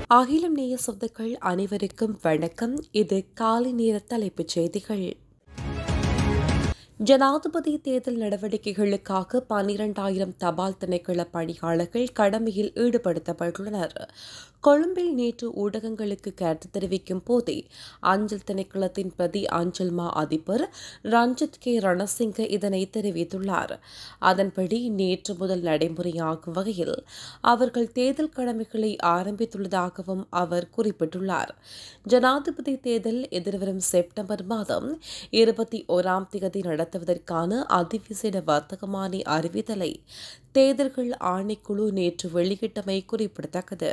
அகிலம் நேய சொத்துக்கள் அனைவருக்கும் வணக்கம் இது காலை நேர தலைப்புச் செய்திகள் ஜனாதிபதி தேர்தல் நடவடிக்கைகளுக்காக பன்னிரண்டாயிரம் தபால் திணைக்கள பணியாளர்கள் கடமையில் ஈடுபடுத்தப்பட்டுள்ளனர் கொழும்பில் நேற்று ஊடகங்களுக்கு கருத்து தெரிவிக்கும் போதே அஞ்சல் திணைக்களத்தின் பிரதி அஞ்சல் மா அதிபர் ரஞ்சித் கே ரணசிங்க இதனை தெரிவித்துள்ளார் அதன்படி நேற்று முதல் நடைமுறையாகும் வகையில் அவர்கள் தேர்தல் கடமைகளை ஆரம்பித்துள்ளதாகவும் அவர் குறிப்பிட்டுள்ளார் ஜனாதிபதி தேர்தல் எதிர்வரும் செப்டம்பர் மாதம் இருபத்தி ஓராம் தேதி நடத்துவதற்கான அதிவிசேட வர்த்தகமானி அறிவித்தலை தேர்தல்கள் ஆணைக்குழு நேற்று வெளியிட்டமை குறிப்பிடத்தக்கது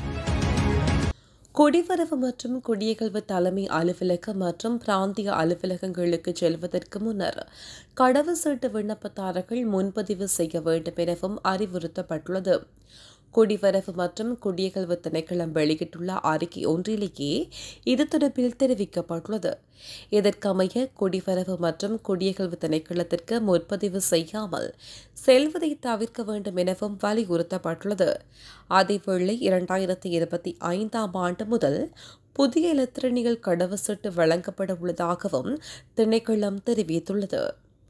குடிவரவு மற்றும் குடியகல்வு தலைமை அலுவலக மற்றும் பிராந்திய அலுவலகங்களுக்கு செல்வதற்கு முன்னர் கடவுச்சீட்டு விண்ணப்பதாரர்கள் முன்பதிவு செய்ய வேண்டும் எனவும் அறிவுறுத்தப்பட்டுள்ளது குடிவரவு மற்றும் குடியகல்வு திணைக்களம் வெளியிட்டுள்ள அறிக்கை ஒன்றிலேயே இது தொடர்பில் தெரிவிக்கப்பட்டுள்ளது இதற்கமைய குடிவரவு மற்றும் குடியகல்வு திணைக்களத்திற்கு முற்பதிவு செய்யாமல் செல்வதை தவிர்க்க வேண்டும் எனவும் வலியுறுத்தப்பட்டுள்ளது அதேவேளை இரண்டாயிரத்தி இருபத்தி ஐந்தாம் ஆண்டு முதல் புதிய இலத்திரனியல் கடவுச்சீட்டு வழங்கப்பட உள்ளதாகவும் திணைக்களம் தெரிவித்துள்ளது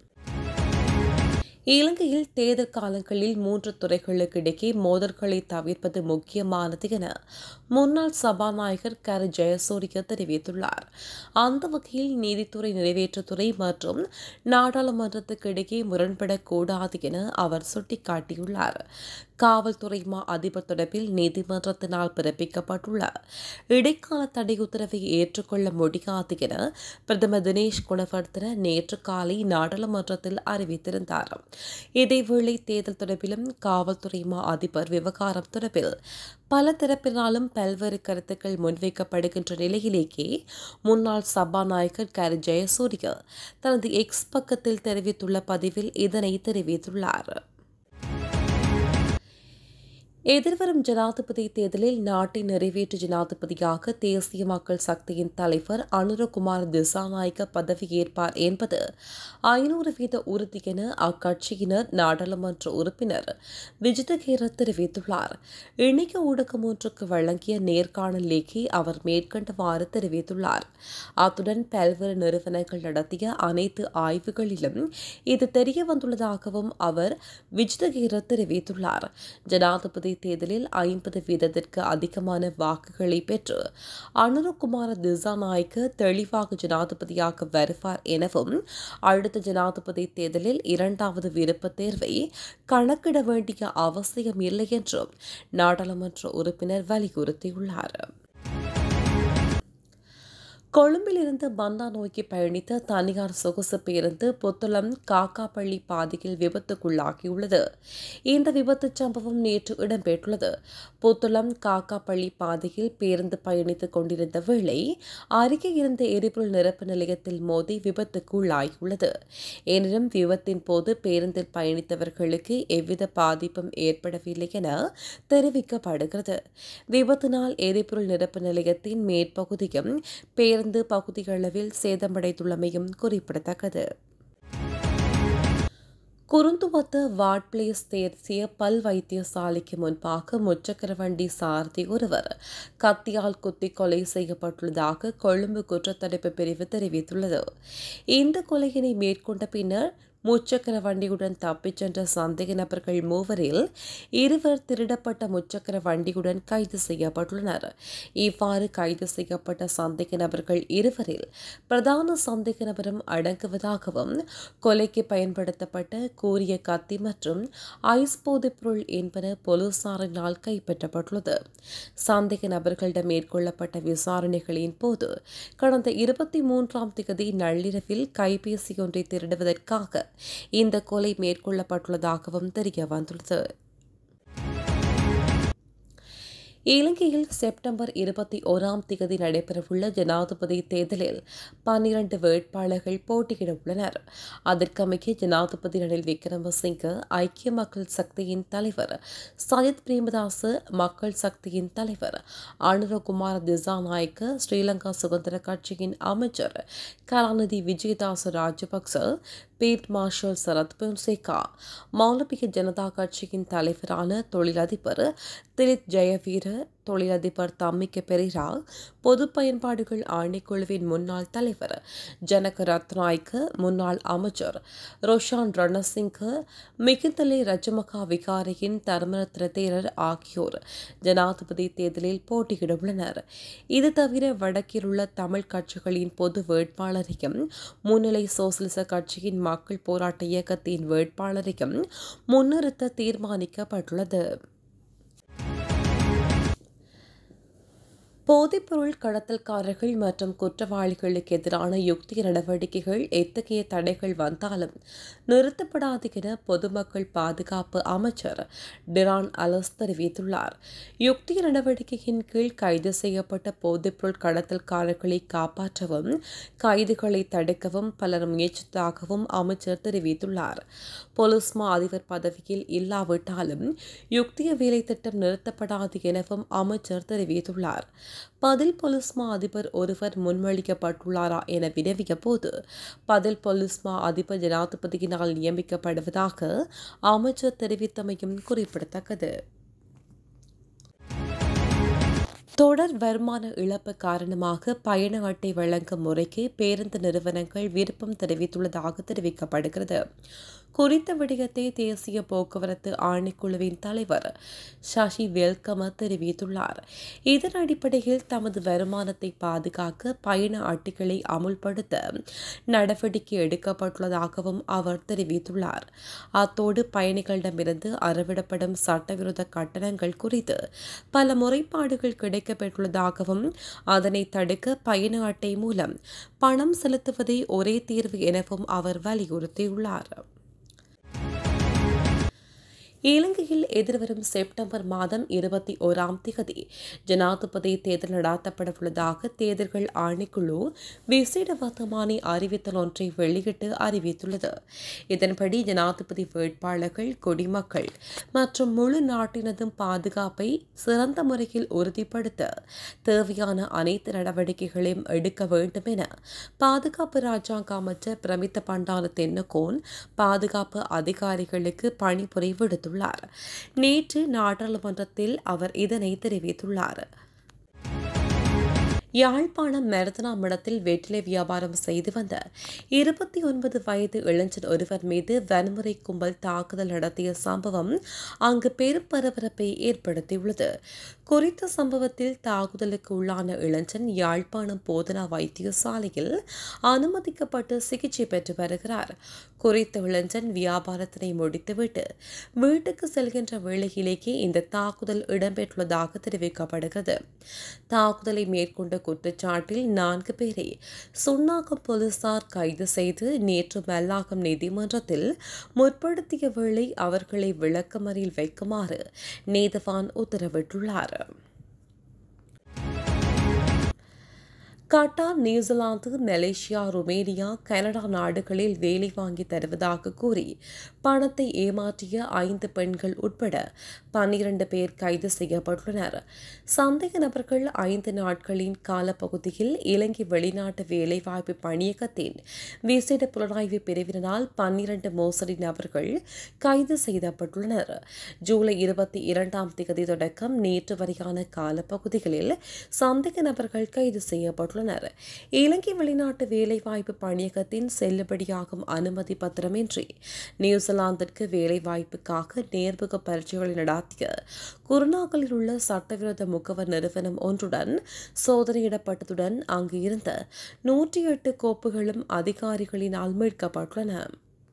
இலங்கையில் தேர்தல் காலங்களில் மூன்று துறைகளுக்கு இடையே மோதல்களை தவிர்ப்பது முக்கியமானது என முன்னாள் சபாநாயகர் கரு ஜெயசூரிய தெரிவித்துள்ளார் அந்த வகையில் நீதித்துறை நிறைவேற்றுத்துறை மற்றும் நாடாளுமன்றத்துக்கு இடையே முரண்படக்கூடாது என அவர் சுட்டிக்காட்டியுள்ளார் காவல்துறை மா அதிபர் தொடர்பில் நீதிமன்றத்தினால் பிறப்பிக்கப்பட்டுள்ள இடைக்கால தடை உத்தரவை ஏற்றுக்கொள்ள முடியாது என பிரதமர் தினேஷ் குணவர்த்தன நேற்று காலை நாடாளுமன்றத்தில் அறிவித்திருந்தார் இதேவேளை தேர்தல் தொடர்பிலும் காவல்துறை மா அதிபர் விவகாரம் தொடர்பில் பல தரப்பினாலும் பல்வேறு கருத்துக்கள் முன்வைக்கப்படுகின்ற நிலையிலேயே முன்னாள் சபாநாயகர் கரு ஜெயசூரிய தனது எக்ஸ் பக்கத்தில் தெரிவித்துள்ள பதிவில் இதனை தெரிவித்துள்ளார் எதிர்வரும் ஜனாதிபதி தேர்தலில் நாட்டின் நிறைவேற்று ஜனாதிபதியாக தேசிய மக்கள் சக்தியின் தலைவர் அனுரகுமார் திசாநாயக்க பதவியேற்பார் என்பது ஐநூறு வீத உறுதி என அக்கட்சியினர் நாடாளுமன்ற உறுப்பினர் விஜிதகேர தெரிவித்துள்ளார் இணைய ஊடகம் ஒன்றுக்கு வழங்கிய நேர்காணலேயே அவர் மேற்கண்டவாறு தெரிவித்துள்ளார் அத்துடன் பல்வேறு நிறுவனங்கள் நடத்திய அனைத்து ஆய்வுகளிலும் இது தெரிய வந்துள்ளதாகவும் அவர் விஜிதகேர தெரிவித்துள்ளார் ஜனாதிபதி தேர்தலில் ஐம்பது வீதத்திற்கு அதிகமான வாக்குகளை பெற்று அனுரகுமார திசாநாயக்க தெளிவாக ஜனாதிபதியாக வருவார் எனவும் அடுத்த ஜனாதிபதி தேர்தலில் இரண்டாவது விருப்ப தேர்வை கணக்கிட வேண்டிய அவசியம் இல்லை என்றும் நாடாளுமன்ற உறுப்பினர் வலியுறுத்தியுள்ளார் கொழும்பிலிருந்து பந்தா நோக்கி பயணித்த தனியார் சொகுசு பேருந்து புத்தளம் காக்காப்பள்ளி பாதையில் விபத்துக்குள்ளாகியுள்ளது இந்த விபத்து சம்பவம் நேற்று இடம்பெற்றுள்ளது புத்தளம் காக்காப்பள்ளி பாதையில் பேருந்து பயணித்துக் கொண்டிருந்த வேளை அருகே இருந்த எரிபொருள் நிரப்பு நிலையத்தில் மோதி விபத்துக்குள்ளாகியுள்ளது எனினும் விபத்தின் போது பேருந்தில் பயணித்தவர்களுக்கு எவ்வித பாதிப்பும் ஏற்படவில்லை என தெரிவிக்கப்படுகிறது விபத்தினால் எரிபொருள் நிரப்பு நிலையத்தின் மேற்பகுதியும் பேருந்து பேருந்து பகுதியளவில் சேதமடைந்துள்ளமையும் குறிப்பிடத்தக்கது குருந்துவத்த வார்ட் பிளேஸ் தேசிய பல் வைத்தியசாலைக்கு முன்பாக முச்சக்கர வண்டி சாரதி ஒருவர் கத்தியால் குத்தி கொலை செய்யப்பட்டுள்ளதாக கொழும்பு குற்றத்தடுப்பு பிரிவு தெரிவித்துள்ளது இந்த கொலையினை மேற்கொண்ட பின்னர் முச்சக்கர வண்டியுடன் தப்பிச் சென்ற சந்தேக நபர்கள் மூவரில் இருவர் திருடப்பட்ட முச்சக்கர வண்டியுடன் கைது செய்யப்பட்டுள்ளனர் இவ்வாறு கைது செய்யப்பட்ட சந்தேக நபர்கள் இருவரில் பிரதான சந்தேக நபரும் அடங்குவதாகவும் கொலைக்கு பயன்படுத்தப்பட்ட கூரிய கத்தி மற்றும் ஐஸ் போதைப் பொருள் என்பன போலீசாரினால் கைப்பற்றப்பட்டுள்ளது சந்தேக நபர்களிடம் மேற்கொள்ளப்பட்ட விசாரணைகளின் போது கடந்த இருபத்தி மூன்றாம் தேதி நள்ளிரவில் கைபேசி ஒன்றை திருடுவதற்காக இந்த கொலை மேற்கொள்ளப்பட்டுள்ளதாகவும் தெரிய வந்துள்ளது இலங்கையில் செப்டம்பர் இருபத்தி ஓராம் தேதி நடைபெறவுள்ள ஜனாதிபதி தேர்தலில் பன்னிரண்டு வேட்பாளர்கள் போட்டியிட உள்ளனர் அதற்கமைய ஜனாதிபதி ரணில் விக்ரமசிங்க ஐக்கிய மக்கள் சக்தியின் தலைவர் சஜித் பிரேமதாச மக்கள் சக்தியின் தலைவர் அனுரகுமார திசாநாயக்க ஸ்ரீலங்கா சுதந்திர கட்சியின் அமைச்சர் கலாநிதி விஜயதாச ராஜபக்ச பீட் மார்ஷல் சரத் பொன்சேகா மௌலபிய ஜனதா கட்சியின் தலைவரான தொழிலதிபர் திலித் ஜெயவீர தொழிலதிபர் தம்மிக்க பெரிரா பொது பயன்பாடுகள் ஆணைக்குழுவின் முன்னாள் தலைவர் ஜனக ரத்நாய்க்கு முன்னாள் அமைச்சர் ரோஷான் ரணசிங்க மிகுந்தலை ரஜமகா விகாரியின் தர்மரத்ன தேரர் ஆகியோர் ஜனாதிபதி தேர்தலில் போட்டியிட உள்ளனர் இது தவிர வடக்கில் உள்ள தமிழ் கட்சிகளின் பொது வேட்பாளரையும் முன்னிலை சோசலிச கட்சியின் மக்கள் போராட்ட இயக்கத்தின் வேட்பாளரையும் முன்னிறுத்த தீர்மானிக்கப்பட்டுள்ளது போதைப்பொருள் கடத்தல்காரர்கள் மற்றும் குற்றவாளிகளுக்கு எதிரான யுக்தி நடவடிக்கைகள் எத்தகைய தடைகள் வந்தாலும் நிறுத்தப்படாது என பொதுமக்கள் பாதுகாப்பு அமைச்சர் டிரான் அலஸ் தெரிவித்துள்ளார் யுக்தி நடவடிக்கையின் கீழ் கைது செய்யப்பட்ட போதைப்பொருள் கடத்தல்காரர்களை காப்பாற்றவும் கைதுகளை தடுக்கவும் பலர் முயற்சித்ததாகவும் அமைச்சர் தெரிவித்துள்ளார் போலீஸ் மா அதிபர் பதவியில் இல்லாவிட்டாலும் யுக்திய வேலை திட்டம் நிறுத்தப்படாது எனவும் அமைச்சர் தெரிவித்துள்ளார் பதில் போலீஸ் மா அதிபர் ஒருவர் முன்மொழிக்கப்பட்டுள்ளாரா என வினவிய போது பதில் போலீஸ் மா அதிபர் ஜனாதிபதியினால் நியமிக்கப்படுவதாக அமைச்சர் தெரிவித்தமையும் குறிப்பிடத்தக்கது தொடர் வருமான இழப்பு காரணமாக பயண அட்டை வழங்கும் முறைக்கு பேருந்து நிறுவனங்கள் விருப்பம் தெரிவித்துள்ளதாக தெரிவிக்கப்படுகிறது குறித்த விடயத்தை தேசிய போக்குவரத்து ஆணைக்குழுவின் தலைவர் சசி வெல்கம தெரிவித்துள்ளார் இதன் அடிப்படையில் தமது வருமானத்தை பாதுகாக்க பயண அட்டைகளை அமுல்படுத்த நடவடிக்கை எடுக்கப்பட்டுள்ளதாகவும் அவர் தெரிவித்துள்ளார் அத்தோடு பயணிகளிடமிருந்து அறவிடப்படும் சட்டவிரோத கட்டணங்கள் குறித்து பல முறைப்பாடுகள் கிடைக்கப்பெற்றுள்ளதாகவும் அதனை தடுக்க பயண அட்டை மூலம் பணம் செலுத்துவதே ஒரே தீர்வு எனவும் அவர் வலியுறுத்தியுள்ளார் இலங்கையில் எதிர்வரும் செப்டம்பர் மாதம் இருபத்தி ஓராம் திகதி ஜனாதிபதி தேர்தல் நடாத்தப்படவுள்ளதாக தேர்தல்கள் ஆணைக்குழு விசேட வர்த்தமானி அறிவித்தல் ஒன்றை வெளியிட்டு அறிவித்துள்ளது இதன்படி ஜனாதிபதி வேட்பாளர்கள் குடிமக்கள் மற்றும் முழு நாட்டினதும் பாதுகாப்பை சிறந்த முறையில் உறுதிப்படுத்த தேவையான அனைத்து நடவடிக்கைகளையும் எடுக்க வேண்டும் என பாதுகாப்பு ராஜாங்க அமைச்சர் பிரமித்த பண்டார தென்னகோன் பாதுகாப்பு அதிகாரிகளுக்கு பணிபுரி விடுத்துள்ளார் தெரிவித்துள்ளார் நேற்று நாடாளுமன்றத்தில் அவர் இதனை தெரிவித்துள்ளார் யாழ்ப்பாணம் மெரதனா மடத்தில் வெற்றிலை வியாபாரம் செய்து வந்த இருபத்தி ஒன்பது வயது இளைஞன் ஒருவர் மீது வன்முறை கும்பல் தாக்குதல் நடத்திய சம்பவம் அங்கு பெரும் பரபரப்பை ஏற்படுத்தியுள்ளது குறித்த சம்பவத்தில் தாக்குதலுக்கு உள்ளான இளைஞன் யாழ்ப்பாணம் போதனா வைத்தியசாலையில் அனுமதிக்கப்பட்டு சிகிச்சை பெற்று வருகிறார் குறித்த இளைஞன் வியாபாரத்தினை முடித்துவிட்டு வீட்டுக்கு செல்கின்ற வேளையிலேயே இந்த தாக்குதல் இடம்பெற்றுள்ளதாக தெரிவிக்கப்படுகிறது தாக்குதலை மேற்கொண்ட குற்றச்சாட்டில் நான்கு பேரை சுன்னாகம் போலீசார் கைது செய்து நேற்று மல்லாகம் நீதிமன்றத்தில் முற்படுத்திய வேளை அவர்களை விளக்கமறியில் வைக்குமாறு நீதவான் உத்தரவிட்டுள்ளார் Qatar New Zealand Malaysia Romania Canada நாடுகளில் வேலை வாங்கி தருவதாக கூறி பணத்தை ஏமாற்றிய ஐந்து பெண்கள் உட்பட பன்னிரண்டு பேர் கைது செய்யப்பட்டுள்ளனர் சந்தேக நபர்கள் ஐந்து நாட்களின் காலப்பகுதியில் இலங்கை வெளிநாட்டு வேலைவாய்ப்பு பணியகத்தின் விசேட புலனாய்வு பிரிவினால் பன்னிரண்டு மோசடி நபர்கள் கைது செய்யப்பட்டுள்ளனர் ஜூலை இருபத்தி இரண்டாம் தேதி தொடக்கம் நேற்று வரையான காலப்பகுதிகளில் சந்தேக நபர்கள் கைது செய்யப்பட்டுள்ளனர் இலங்கை வெளிநாட்டு வேலைவாய்ப்பு பணியகத்தின் செல்லுபடியாகும் அனுமதி பத்திரமின்றி நியூசிலாந்திற்கு வேலைவாய்ப்புக்காக நேர்முக பரீட்சைகளை நடத்திய குருநாகலில் உள்ள சட்டவிரோத முகவர் நிறுவனம் ஒன்றுடன் சோதனையிடப்பட்டதுடன் அங்கு இருந்த நூற்றி எட்டு கோப்புகளும் அதிகாரிகளினால் மீட்கப்பட்டுள்ளன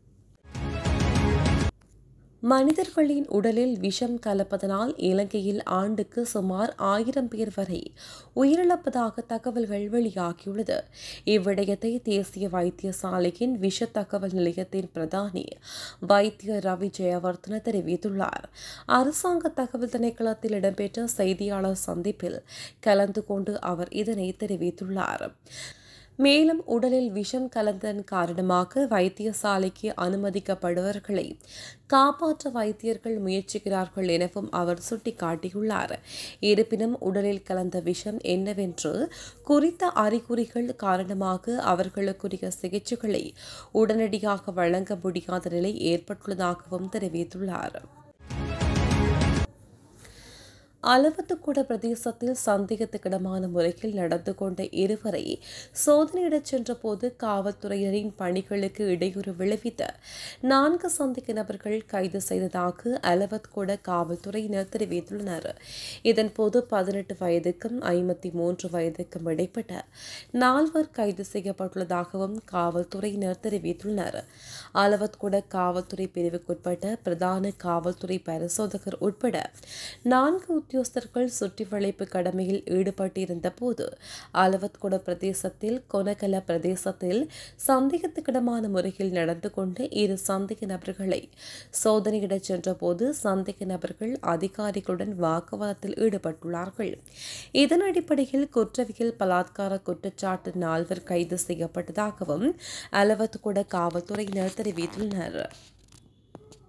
மனிதர்களின் உடலில் விஷம் கலப்பதனால் இலங்கையில் ஆண்டுக்கு சுமார் ஆயிரம் பேர் வரை உயிரிழப்பதாக தகவல்கள் வெளியாகியுள்ளது இவ்விடயத்தை தேசிய வைத்தியசாலையின் விஷ தகவல் நிலையத்தின் பிரதானி வைத்திய ரவி ஜெயவர்தன தெரிவித்துள்ளார் அரசாங்க தகவல் திணைக்களத்தில் இடம்பெற்ற செய்தியாளர் சந்திப்பில் கலந்து கொண்டு அவர் இதனை தெரிவித்துள்ளார் மேலும் உடலில் விஷம் கலந்ததன் காரணமாக வைத்தியசாலைக்கு அனுமதிக்கப்படுபவர்களை காப்பாற்ற வைத்தியர்கள் முயற்சிக்கிறார்கள் எனவும் அவர் சுட்டிக்காட்டியுள்ளார் இருப்பினும் உடலில் கலந்த விஷம் என்னவென்று குறித்த அறிகுறிகள் காரணமாக அவர்களுக்குரிய சிகிச்சைகளை உடனடியாக வழங்க முடியாத நிலை ஏற்பட்டுள்ளதாகவும் தெரிவித்துள்ளார் அளவத்துக்கூட பிரதேசத்தில் சந்தேகத்துக்கிடமான முறையில் நடந்து கொண்ட இருவரை சோதனையிடச் சென்றபோது காவல்துறையினரின் பணிகளுக்கு இடையூறு விளைவித்த நான்கு சந்தேக நபர்கள் கைது செய்ததாக அளவத்கூட காவல்துறையினர் தெரிவித்துள்ளனர் இதன்போது பதினெட்டு வயதுக்கும் ஐம்பத்தி மூன்று வயதுக்கும் இடைப்பட்ட நால்வர் கைது செய்யப்பட்டுள்ளதாகவும் காவல்துறையினர் தெரிவித்துள்ளனர் அளவத்கூட காவல்துறை பிரிவுக்குட்பட்ட பிரதான காவல்துறை பரிசோதகர் உட்பட நான்கு உத்தியோகஸ்தர்கள் சுற்றி வளைப்பு கடமையில் ஈடுபட்டிருந்த போது அளவத்கொட பிரதேசத்தில் கொனகல பிரதேசத்தில் சந்தேகத்துக்கிடமான முறையில் நடந்து கொண்ட இரு சந்தேக நபர்களை சோதனையிடச் சென்றபோது சந்தேக நபர்கள் அதிகாரிகளுடன் வாக்குவாதத்தில் ஈடுபட்டுள்ளார்கள் இதன் அடிப்படையில் குற்றவியல் பலாத்கார குற்றச்சாட்டு நால்வர் கைது செய்யப்பட்டதாகவும் அளவத்கொட காவல்துறையினர் தெரிவித்துள்ளனர்